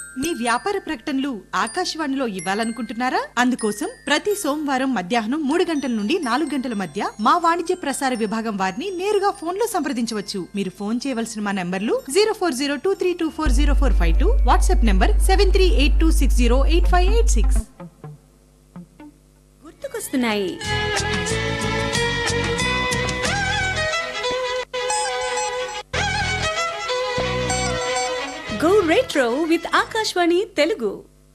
మీ వ్యాపార ప్రకటనలు ఆకాశవాణిలో ఇవ్వాలనుకుంటున్నారా అందుకోసం ప్రతి సోమవారం మధ్యాహ్నం మూడు గంటల నుండి నాలుగు గంటల మధ్య మా వాణిజ్య ప్రసార విభాగం వారిని నేరుగా ఫోన్ లో సంప్రదించవచ్చు మీరు ఫోన్ చేయవలసిన మా నంబర్లు zero four zero two three two four zero four five two WhatsApp number seven three eight two six zero eight five eight six గుర్తుకొస్తున్నాయి go retro with Akashvani Telugu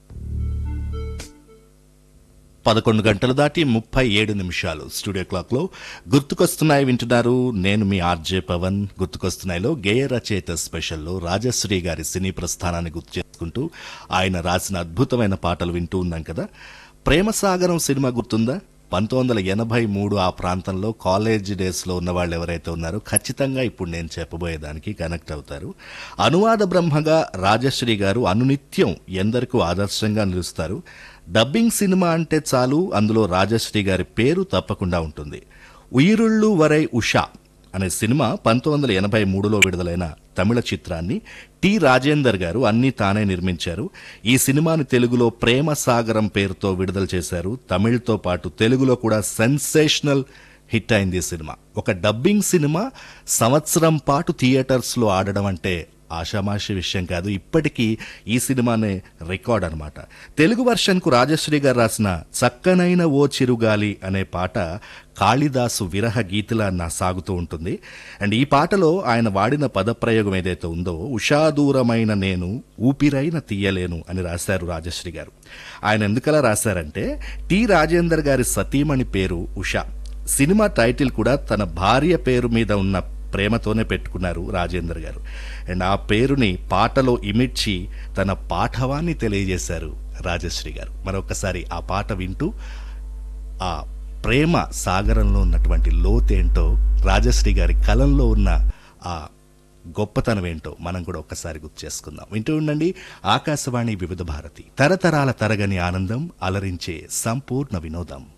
పదకొండు గంటలు దాటి ముప్పై ఏడు నిమిషాలు స్టూడియో క్లాక్లో గుర్తుకొస్తున్నాయి వింటున్నారు నేను మీ ఆర్జే పవన్ గుర్తుకొస్తున్నాయిలో గేయ రచయిత స్పెషల్లో రాజశ్రీ గారి సినీ ప్రస్థానాన్ని గుర్తు చేసుకుంటూ ఆయన రాసిన అద్భుతమైన పాటలు వింటూ ఉన్నాం కదా ప్రేమసాగరం సినిమా గుర్తుందా పంతొమ్మిది వందల ఎనభై మూడు ఆ ప్రాంతంలో కాలేజ్ డేస్లో ఉన్న వాళ్ళు ఎవరైతే ఉన్నారో ఖచ్చితంగా ఇప్పుడు నేను చెప్పబోయేదానికి కనెక్ట్ అవుతారు అనువాద బ్రహ్మగా రాజశ్రీ గారు అనునిత్యం ఎందరికూ ఆదర్శంగా నిలుస్తారు డబ్బింగ్ సినిమా అంటే చాలు అందులో రాజశ్రీ గారి పేరు తప్పకుండా ఉంటుంది ఉయిరుళ్ళు వరై ఉషా అనే సినిమా పంతొమ్మిది వందల ఎనభై మూడులో విడుదలైన తమిళ చిత్రాన్ని టి రాజేందర్ గారు అన్నీ తానే నిర్మించారు ఈ సినిమాని తెలుగులో ప్రేమ సాగరం పేరుతో విడుదల చేశారు తమిళ్తో పాటు తెలుగులో కూడా సెన్సేషనల్ హిట్ అయింది ఈ సినిమా ఒక డబ్బింగ్ సినిమా సంవత్సరం పాటు థియేటర్స్లో ఆడడం అంటే ఆషామాషి విషయం కాదు ఇప్పటికీ ఈ సినిమానే రికార్డ్ అనమాట తెలుగు వర్షన్కు రాజశ్రీ గారు రాసిన చక్కనైన ఓ చిరుగాలి అనే పాట కాళిదాసు విరహ గీతిలా నా సాగుతూ ఉంటుంది అండ్ ఈ పాటలో ఆయన వాడిన పదప్రయోగం ఏదైతే ఉందో ఉషాదూరమైన నేను ఊపిరైన తీయలేను అని రాశారు రాజశ్రీ గారు ఆయన ఎందుకలా రాశారంటే టి రాజేందర్ గారి సతీమణి పేరు ఉషా సినిమా టైటిల్ కూడా తన భార్య పేరు మీద ఉన్న ప్రేమతోనే పెట్టుకున్నారు రాజేందర్ గారు అండ్ ఆ పేరుని పాటలో ఇమిడ్చి తన పాఠవాన్ని తెలియజేశారు రాజశ్రీ గారు మరొకసారి ఆ పాట వింటూ ఆ ప్రేమ సాగరంలో ఉన్నటువంటి లోతేంటో రాజశ్రీ గారి కలంలో ఉన్న ఆ గొప్పతనం ఏంటో మనం కూడా ఒక్కసారి గుర్తు చేసుకుందాం వింటూ ఉండండి ఆకాశవాణి వివిధ భారతి తరతరాల తరగని ఆనందం అలరించే సంపూర్ణ వినోదం